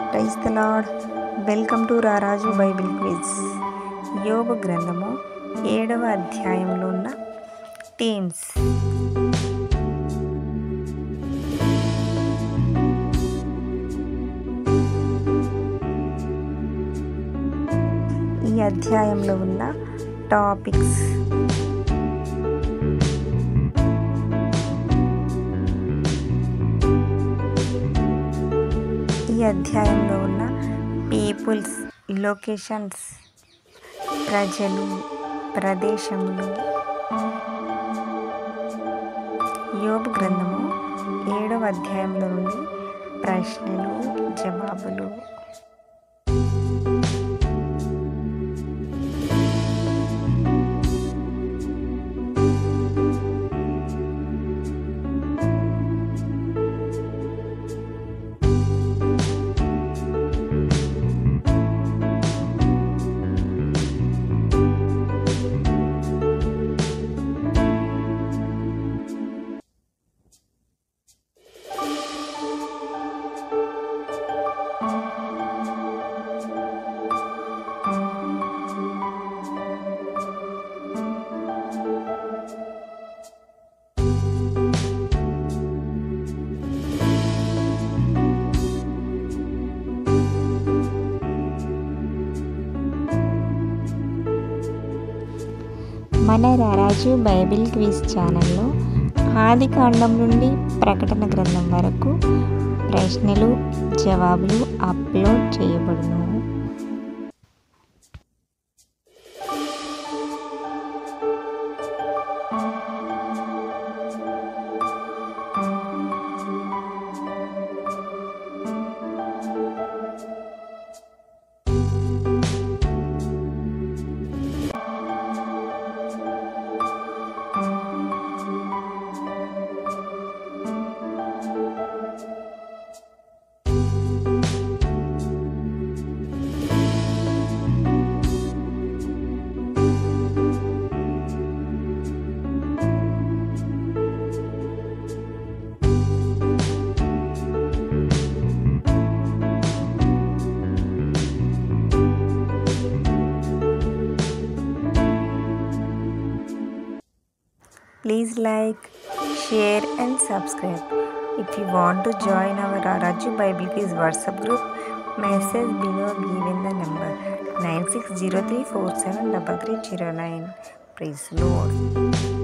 Praise the lord welcome to రారాజు Bible quiz యోబు గ్రంథము ఏడవ అధ్యాయంలో ఉన్న టీమ్స్ ఈ అధ్యాయంలో ఉన్న టాపిక్స్ ఈ అధ్యాయంలో ఉన్న పీపుల్స్ లొకేషన్స్ ప్రజలు ప్రదేశములు యోబు గ్రంథము ఏడవ అధ్యాయంలో నుండి ప్రశ్నలు జవాబులు మన రారాజు బైబిల్ క్విజ్ ఛానల్లో ఆది కాండం నుండి ప్రకటన గ్రంథం వరకు ప్రశ్నలు జవాబులు అప్లోడ్ చేయబడును Please like, share and subscribe. If you want to join our Raju Bible Quiz WhatsApp group, message below given the number 9603473309. Praise Lord.